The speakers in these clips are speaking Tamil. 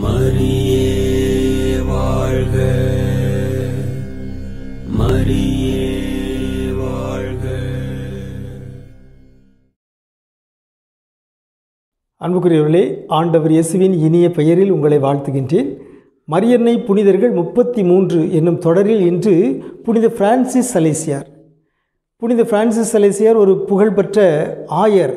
மரியே வாழ்க மரியே வாழ்க அன்புக்குரியவர்களே ஆண்டவர் இயேசுவின் இனிய பெயரில் உங்களை வாழ்த்துகின்றேன் மரியன்னை புனிதர்கள் முப்பத்தி மூன்று என்னும் தொடரில் இன்று புனித பிரான்சிஸ் சலேசியார் புனித பிரான்சிஸ் சலேசியார் ஒரு புகழ்பெற்ற ஆயர்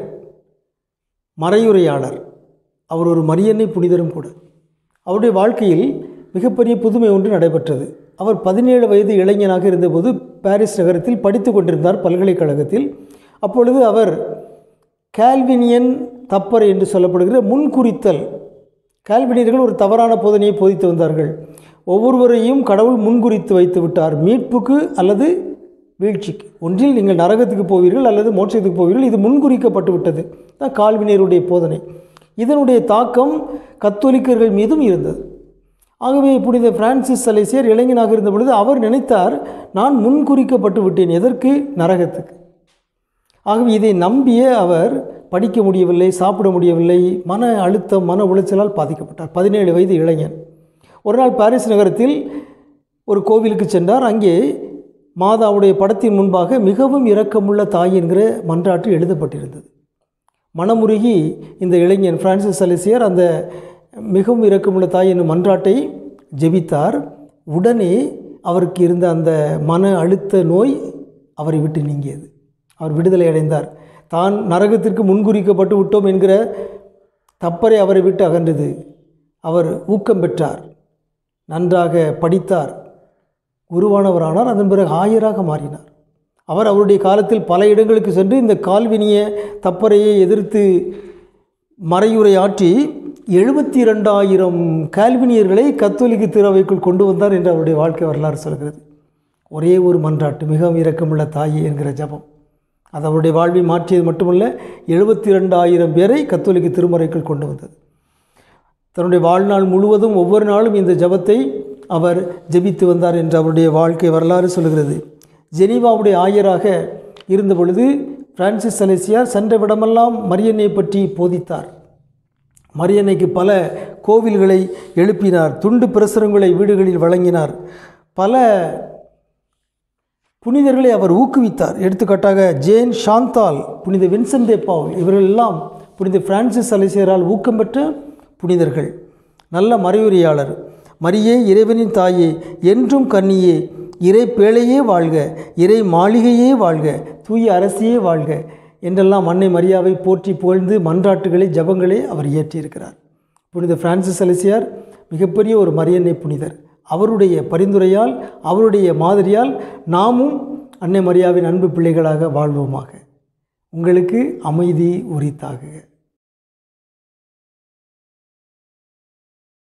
மறையுரையாளர் அவர் ஒரு மரியன்னை புனிதரும் கூட அவருடைய வாழ்க்கையில் மிகப்பெரிய புதுமை ஒன்று நடைபெற்றது அவர் பதினேழு வயது இளைஞனாக இருந்தபோது பாரிஸ் நகரத்தில் படித்து கொண்டிருந்தார் பல்கலைக்கழகத்தில் அப்பொழுது அவர் கால்வினியன் தப்பர் என்று சொல்லப்படுகிற முன்குறித்தல் கால்வினியர்கள் ஒரு தவறான போதனையை போதித்து வந்தார்கள் ஒவ்வொருவரையும் கடவுள் முன்குறித்து வைத்து விட்டார் மீட்புக்கு அல்லது வீழ்ச்சிக்கு ஒன்றில் நீங்கள் நரகத்துக்கு போவீர்கள் அல்லது மோட்சத்துக்கு போவீர்கள் இது முன்குறிக்கப்பட்டு விட்டது தான் கால்வினியருடைய போதனை இதனுடைய தாக்கம் கத்தோலிக்கர்கள் மீதும் இருந்தது ஆகவே புனித பிரான்சிஸ் சலேசியர் இளைஞனாக இருந்த பொழுது அவர் நினைத்தார் நான் முன்குறிக்கப்பட்டு விட்டேன் எதற்கு நரகத்துக்கு ஆகவே இதை நம்பிய அவர் படிக்க முடியவில்லை சாப்பிட முடியவில்லை மன அழுத்தம் மன உளைச்சலால் பாதிக்கப்பட்டார் பதினேழு வயது இளைஞன் ஒரு நாள் பாரிஸ் நகரத்தில் ஒரு கோவிலுக்கு சென்றார் அங்கே மாதாவுடைய படத்தின் முன்பாக மிகவும் இரக்கமுள்ள தாய் என்கிற மன்றாட்டு எழுதப்பட்டிருந்தது மனமுருகி இந்த இளைஞன் பிரான்சிஸ் அலிசியர் அந்த மிகவும் இரக்கமுள்ள தாய் என்னும் மன்றாட்டை ஜெபித்தார் உடனே அவருக்கு இருந்த அந்த மன அழுத்த நோய் அவரை விட்டு நீங்கியது அவர் விடுதலை அடைந்தார் தான் நரகத்திற்கு முன்குறிக்கப்பட்டு விட்டோம் என்கிற தப்பறை அவரை விட்டு அகன்றது அவர் ஊக்கம் பெற்றார் நன்றாக படித்தார் குருவானவரானார் அதன் பிறகு ஆயராக மாறினார் அவர் அவருடைய காலத்தில் பல இடங்களுக்கு சென்று இந்த கால்வினிய தப்பறையை எதிர்த்து மறையுரை ஆற்றி எழுபத்தி இரண்டாயிரம் கால்வினியர்களை கத்தோலிக்க திருவைக்குள் கொண்டு வந்தார் என்று அவருடைய வாழ்க்கை வரலாறு சொல்கிறது ஒரே ஒரு மன்றாட்டு மிகவும் இரக்கமுள்ள தாயே என்கிற ஜபம் அது அவருடைய வாழ்வை மாற்றியது மட்டுமல்ல எழுபத்தி இரண்டாயிரம் பேரை கத்தோலிக்க திருமறைக்குள் கொண்டு வந்தது தன்னுடைய வாழ்நாள் முழுவதும் ஒவ்வொரு நாளும் இந்த ஜபத்தை அவர் ஜெபித்து வந்தார் என்று அவருடைய வாழ்க்கை வரலாறு சொல்கிறது ஜெனீவாவுடைய ஆயராக இருந்த பொழுது பிரான்சிஸ் சலேசியார் சென்ற விடமெல்லாம் மரியன்னை பற்றி போதித்தார் மரியன்னைக்கு பல கோவில்களை எழுப்பினார் துண்டு பிரசுரங்களை வீடுகளில் வழங்கினார் பல புனிதர்களை அவர் ஊக்குவித்தார் எடுத்துக்காட்டாக ஜேன் ஷாந்தால் புனித வின்சென்டே பாவல் இவர்கள் எல்லாம் புனித பிரான்சிஸ் அலிசியரால் ஊக்கம் பெற்ற புனிதர்கள் நல்ல மறையுரையாளர் மரியே இறைவனின் தாயே என்றும் கன்னியே இறை பேழையே வாழ்க இறை மாளிகையே வாழ்க தூய அரசியே வாழ்க என்றெல்லாம் அன்னை மரியாவை போற்றி புகழ்ந்து மன்றாட்டுகளை ஜபங்களை அவர் இயற்றியிருக்கிறார் புனித பிரான்சிஸ் அலிசியார் மிகப்பெரிய ஒரு மரியன்னை புனிதர் அவருடைய பரிந்துரையால் அவருடைய மாதிரியால் நாமும் அன்னை மரியாவின் அன்பு பிள்ளைகளாக வாழ்வோமாக உங்களுக்கு அமைதி உரித்தாகுக